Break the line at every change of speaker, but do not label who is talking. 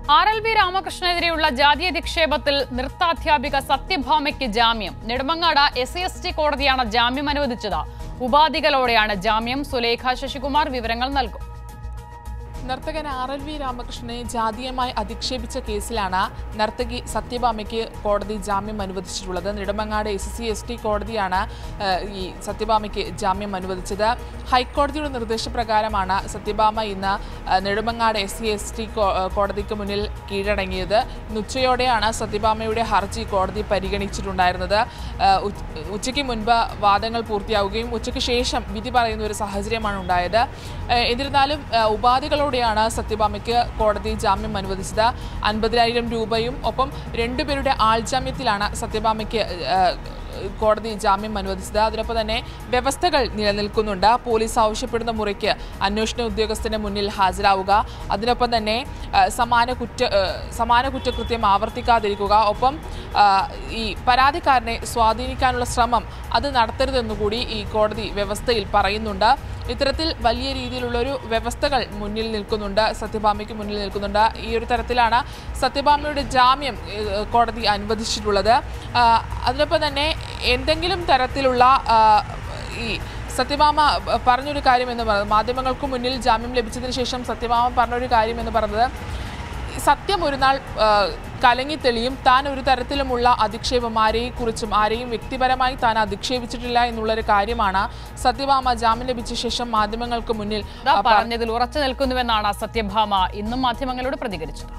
R L V രാമകൃഷ്ണനെതിരെയുള്ള ജാതി അധിക്ഷേപത്തിൽ നൃത്താധ്യാപിക സത്യഭാമയ്ക്ക് ജാമ്യം Nedumangad S C S T കോടതിയാണ് ജാമ്യം അനുവദിച്ചത് ഉപാധികളോടെയാണ് ജാമ്യം സുലേഖ ശശികുമാർ വിവരങ്ങൾ നൽകും
നർത്തകൻ ആർ എൽ വി രാമകൃഷ്ണനെ ജാതീയമായി അധിക്ഷേപിച്ച കേസിലാണ് നർത്തകി സത്യഭാമയ്ക്ക് കോടതി ജാമ്യം അനുവദിച്ചിട്ടുള്ളത് Nedumangad S C S T കോടതിയാണ് ഏഹ്, ഈ സത്യഭാമയ്ക്ക് ജാമ്യം അനുവദിച്ചത് ഹൈക്കോടതിയുടെ നിർദ്ദേശപ്രകാരമാണ് സത്യഭാമ ഇന്ന് ഏഹ്, Nedumangad S C S T കോടതിക്ക് മുന്നിൽ കീഴടങ്ങിയത് ഇന്ന് ഉച്ചയോടെയാണ് സത്യഭാമയുടെ ഹർജി കോടതി പരിഗണിച്ചിട്ടുണ്ടായിരുന്നത് ഏഹ്, ഉച്ച- ഉച്ചയ്ക്ക് മുൻപ് വാദങ്ങൾ പൂർത്തിയാവുകയും ഉച്ചയ്ക്ക് ശേഷം വിധി പറയുന്ന ഒരു സാഹചര്യമാണ് ഉണ്ടായത് ഏഹ്, എന്നിരുന്നാലും ഏഹ്, ഉപാധികളോടെയാണ് സത്യഭാമയ്ക്ക് കോടതി ജാമ്യം അനുവദിച്ചത് അൻപതിനായിരം രൂപയും ഒപ്പം രണ്ടുപേരുടെ ആൾജാമ്യത്തിലാണ് സത്യഭാമയ്ക്ക് ഏഹ്, കോടതി ജാമ്യം അനുവദിച്ചത് അതിനൊപ്പം തന്നെ വ്യവസ്ഥകൾ നിലനിൽക്കുന്നുണ്ട് പോലീസ് ആവശ്യപ്പെടുന്ന മുറയ്ക്ക് അന്വേഷണ ഉദ്യോഗസ്ഥന്റെ മുന്നിൽ ഹാജരാവുക അതിനൊപ്പം തന്നെ ഏഹ്, സമാന കുറ്റ ഏഹ്, സമാന കുറ്റകൃത്യം ആവർത്തിക്കാതിരിക്കുക ഒപ്പം ആഹ്, ഈ പരാതിക്കാരനെ സ്വാധീനിക്കാനുള്ള ശ്രമം അത് നടത്തരുതെന്നുകൂടി ഈ കോടതി വ്യവസ്ഥയിൽ പറയുന്നുണ്ട് ഇത്തരത്തിൽ വലിയ രീതിയിലുള്ളൊരു വ്യവസ്ഥകൾ മുന്നിൽ നിൽക്കുന്നുണ്ട് സത്യഭാമയ്ക്ക് മുന്നിൽ നിൽക്കുന്നുണ്ട് ഈ ഒരു തരത്തിലാണ് സത്യഭാമയുടെ ജാമ്യം ഏഹ്, കോടതി അനുവദിച്ചിട്ടുള്ളത് ആഹ്, അതിനൊപ്പം തന്നെ എന്തെങ്കിലും തരത്തിലുള്ള ആഹ്, ഈ സത്യഭാമ പറഞ്ഞൊരു കാര്യം എന്ന് പറയുന്നത് മാധ്യമങ്ങൾക്ക് മുന്നിൽ ജാമ്യം ലഭിച്ചതിന് ശേഷം സത്യഭാമ പറഞ്ഞൊരു കാര്യം എന്ന് പറയുന്നത് സത്യം ഒരു നാൾ ആ, കലങ്ങിത്തെളിയും താൻ ഒരു തരത്തിലുമുള്ള അധിക്ഷേപം ആരെയും കുറിച്ചും ആരെയും വ്യക്തിപരമായി താൻ അധിക്ഷേപിച്ചിട്ടില്ല എന്നുള്ളൊരു കാര്യമാണ് സത്യഭാമ ജാമ്യം ലഭിച്ച ശേഷം മാധ്യമങ്ങൾക്ക് മുന്നിൽ
ഇതാ
ആ,
പറഞ്ഞതിൽ ഉറച്ചു നിൽക്കുന്നുവെന്നാണ് സത്യഭാമ ഇന്നും മാധ്യമങ്ങളോട് പ്രതികരിച്ചത്